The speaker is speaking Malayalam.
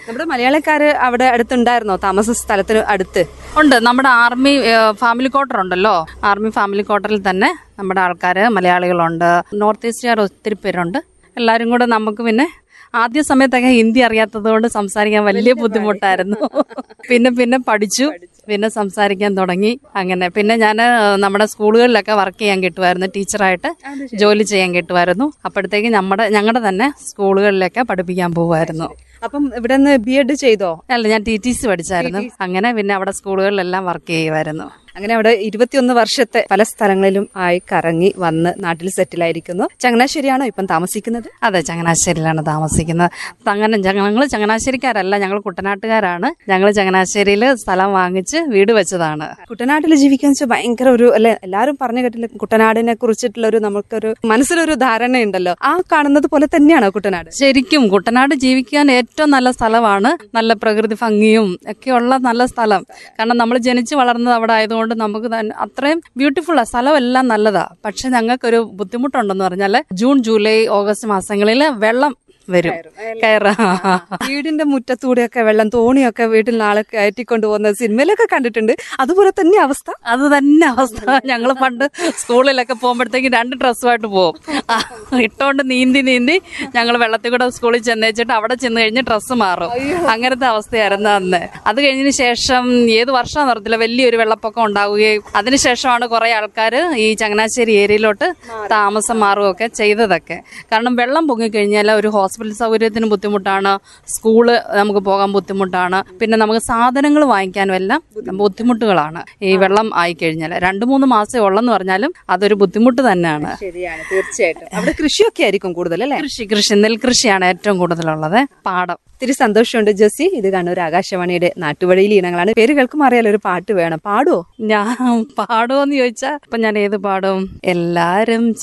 നമ്മുടെ മലയാളക്കാര് അവിടെ അടുത്തുണ്ടായിരുന്നോ താമസ സ്ഥലത്തിന് അടുത്ത് ഉണ്ട് നമ്മുടെ ആർമി ഏഹ്, ഫാമിലി ക്വാർട്ടർ ഉണ്ടല്ലോ ആർമി ഫാമിലി ക്വാർട്ടറിൽ തന്നെ നമ്മുടെ ആൾക്കാർ മലയാളികളുണ്ട് നോർത്ത് ഈസ്റ്റുകാർ ഒത്തിരി പേരുണ്ട് എല്ലാവരും കൂടെ നമുക്ക് പിന്നെ ആദ്യ സമയത്തൊക്കെ ഹിന്ദി അറിയാത്തത് കൊണ്ട് സംസാരിക്കാൻ വലിയ ബുദ്ധിമുട്ടായിരുന്നു പിന്നെ പിന്നെ പഠിച്ചു പിന്നെ സംസാരിക്കാൻ തുടങ്ങി അങ്ങനെ പിന്നെ ഞാൻ നമ്മുടെ സ്കൂളുകളിലൊക്കെ വർക്ക് ചെയ്യാൻ കിട്ടുമായിരുന്നു ടീച്ചറായിട്ട് ജോലി ചെയ്യാൻ കിട്ടുമായിരുന്നു അപ്പോഴത്തേക്ക് നമ്മുടെ ഞങ്ങളുടെ തന്നെ സ്കൂളുകളിലൊക്കെ പഠിപ്പിക്കാൻ പോകുമായിരുന്നു അപ്പം ഇവിടെ നിന്ന് ബി എഡ് ചെയ്തോ അല്ല ഞാൻ ടി ടി സി പഠിച്ചായിരുന്നു അങ്ങനെ പിന്നെ അവിടെ സ്കൂളുകളിലെല്ലാം വർക്ക് ചെയ്യുമായിരുന്നു അങ്ങനെ അവിടെ ഇരുപത്തിയൊന്ന് വർഷത്തെ പല സ്ഥലങ്ങളിലും ആയി കറങ്ങി വന്ന് നാട്ടിൽ സെറ്റിൽ ആയിരിക്കുന്നു ചങ്ങനാശ്ശേരിയാണോ ഇപ്പം താമസിക്കുന്നത് അതെ ചങ്ങനാശ്ശേരിയിലാണ് താമസിക്കുന്നത് അങ്ങനെ ഞങ്ങൾ ചങ്ങനാശ്ശേരിക്കാരല്ല ഞങ്ങൾ കുട്ടനാട്ടുകാരാണ് ഞങ്ങൾ ചങ്ങനാശ്ശേരിയിൽ സ്ഥലം വാങ്ങിച്ച് വീട് വെച്ചതാണ് കുട്ടനാട്ടിൽ ജീവിക്കാന്ന് വെച്ചാൽ ഭയങ്കര ഒരു അല്ലെ എല്ലാരും പറഞ്ഞു കേട്ടില്ല കുട്ടനാടിനെ കുറിച്ചിട്ടുള്ള ഒരു നമുക്കൊരു മനസ്സിലൊരു ധാരണയുണ്ടല്ലോ ആ കാണുന്നത് പോലെ തന്നെയാണോ കുട്ടനാട് ശരിക്കും കുട്ടനാട് ജീവിക്കാൻ ഏറ്റവും നല്ല സ്ഥലമാണ് നല്ല പ്രകൃതി ഭംഗിയും ഒക്കെയുള്ള നല്ല സ്ഥലം കാരണം നമ്മൾ ജനിച്ചു വളർന്നത് അവിടെ ആയതുകൊണ്ട് നമുക്ക് തന്നെ അത്രയും ബ്യൂട്ടിഫുൾ ആ സ്ഥലമെല്ലാം നല്ലതാ പക്ഷെ ഞങ്ങൾക്കൊരു ബുദ്ധിമുട്ടുണ്ടെന്ന് പറഞ്ഞാൽ ജൂൺ ജൂലൈ ഓഗസ്റ്റ് മാസങ്ങളിൽ വെള്ളം വരും കയറാ വീടിന്റെ മുറ്റത്തൂടെയൊക്കെ വെള്ളം തോണിയൊക്കെ വീട്ടിൽ നാളെ കയറ്റിക്കൊണ്ട് പോകുന്ന സിനിമയിലൊക്കെ കണ്ടിട്ടുണ്ട് അതുപോലെ തന്നെ അവസ്ഥ അത് തന്നെ അവസ്ഥ ഞങ്ങൾ പണ്ട് സ്കൂളിലൊക്കെ പോകുമ്പോഴത്തേക്ക് രണ്ട് ഡ്രസ്സുമായിട്ട് പോകും ആ, ഇട്ടോണ്ട് നീന്തി നീന്തി ഞങ്ങൾ വെള്ളത്തിൽ കൂടെ സ്കൂളിൽ ചെന്നേച്ചിട്ട് അവിടെ ചെന്ന് കഴിഞ്ഞ് ഡ്രസ്സ് മാറും അങ്ങനത്തെ അവസ്ഥയായിരുന്നു അന്ന് അത് കഴിഞ്ഞതിന് ശേഷം ഏത് വർഷം നടത്തില്ല വലിയൊരു വെള്ളപ്പൊക്കം ഉണ്ടാവുകയും അതിനുശേഷമാണ് കുറെ ആൾക്കാർ ഈ ചങ്ങനാശ്ശേരി ഏരിയയിലോട്ട് താമസം മാറുകയൊക്കെ ചെയ്തതൊക്കെ കാരണം വെള്ളം പൊങ്ങിക്കഴിഞ്ഞാൽ ഒരു ഹോസ്പിറ്റൽ സൗകര്യത്തിന് ബുദ്ധിമുട്ടാണ് സ്കൂള് നമുക്ക് പോകാൻ ബുദ്ധിമുട്ടാണ് പിന്നെ നമുക്ക് സാധനങ്ങൾ വാങ്ങിക്കാനും എല്ലാം ബുദ്ധിമുട്ടുകളാണ് ഈ വെള്ളം ആയിക്കഴിഞ്ഞാൽ രണ്ടു മൂന്ന് മാസമേ ഉള്ളെന്ന് പറഞ്ഞാലും അതൊരു ബുദ്ധിമുട്ട് തന്നെയാണ് ശരിയാണ് തീർച്ചയായിട്ടും അവിടെ കൃഷിയൊക്കെ ആയിരിക്കും കൂടുതൽ അല്ലേ കൃഷി കൃഷി നെൽകൃഷിയാണ് ഏറ്റവും കൂടുതലുള്ളത് പാടം ഒത്തിരി സന്തോഷമുണ്ട് ജസി ഇത് കണ്ണൂർ ആകാശവാണിയുടെ നാട്ടുവഴിയിൽ ഇനങ്ങളാണ് പേര് കേൾക്കുമ്പോൾ അറിയാലോ ഒരു പാട്ട് വേണം പാടുവോ ഞാൻ പാടുമോന്ന് ചോദിച്ചാൽ ഇപ്പൊ ഞാൻ ഏത് പാടും എല്ലാരും